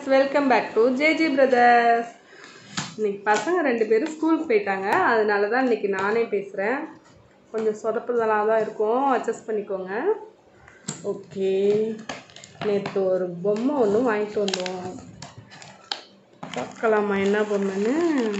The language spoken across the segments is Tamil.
friends welcome back to J G brothers இன்னைக்கு பசங்க ரெண்டு பேரும் ஸ்கூலுக்கு போயிட்டாங்க அதனால தான் இன்னைக்கு நானே பேசுகிறேன் கொஞ்சம் சொதப்புதலாக தான் இருக்கும் அட்ஜஸ்ட் பண்ணிக்கோங்க ஓகே நேற்று ஒரு பொம்மை ஒன்று வாங்கிட்டு வந்தோம் பார்க்கலாமா என்ன பொம்மைன்னு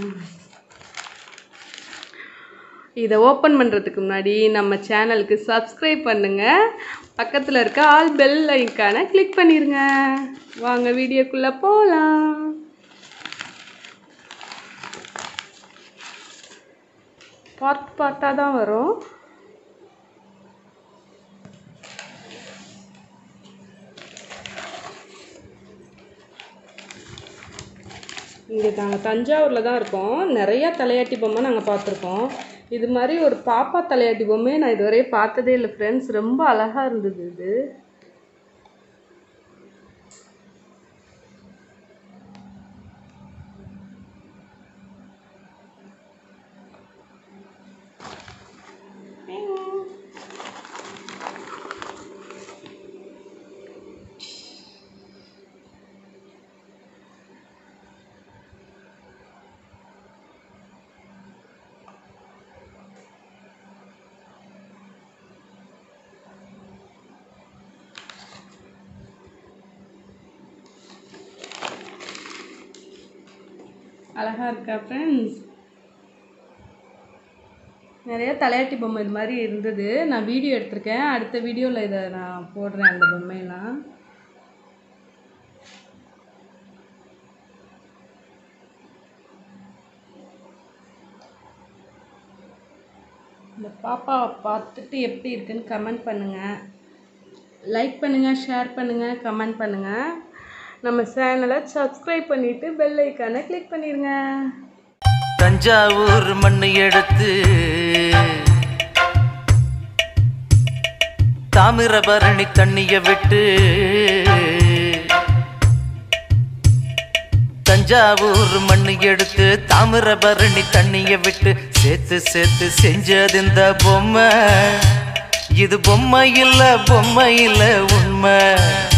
இதை ஓப்பன் பண்ணுறதுக்கு முன்னாடி நம்ம சேனலுக்கு சப்ஸ்கிரைப் பண்ணுங்கள் பக்கத்தில் இருக்க ஆல் பெல் ஐக்கானை கிளிக் பண்ணிடுங்க வாங்க வீடியோக்குள்ளே போகலாம் பார்ட் பார்ட்டாக தான் வரும் இங்கே நாங்கள் தஞ்சாவூரில் தான் இருக்கோம் நிறையா தலையாட்டி பொம்மை நாங்கள் பார்த்துருக்கோம் இது மாதிரி ஒரு பாப்பா தலையாட்டி பொம்மையை நான் இதுவரையே பார்த்ததே இல்லை ஃப்ரெண்ட்ஸ் ரொம்ப அழகாக இருந்தது இது அழகாக இருக்கா ஃப்ரெண்ட்ஸ் நிறைய தலையாட்டி பொம்மை இது மாதிரி இருந்தது நான் வீடியோ எடுத்திருக்கேன் அடுத்த வீடியோவில் இதை நான் போடுறேன் அந்த பொம்மையெல்லாம் இந்த பாப்பாவை பார்த்துட்டு எப்படி இருக்குன்னு கமெண்ட் பண்ணுங்கள் லைக் பண்ணுங்கள் ஷேர் பண்ணுங்கள் கமெண்ட் பண்ணுங்கள் நம்ம சேனலை சப்ஸ்கிரைப் பண்ணிவிட்டு பெல் ஐக்கானை கிளிக் பண்ணிடுங்க தஞ்சாவூர் மண்ணு எடுத்து தாமிரபரணி தண்ணிய விட்டு தஞ்சாவூர் மண்ணு எடுத்து தாமிரபரணி தண்ணிய விட்டு சேர்த்து சேர்த்து செஞ்சது இந்த பொம்மை இது பொம்மை இல்ல பொம்மை இல்ல உண்மை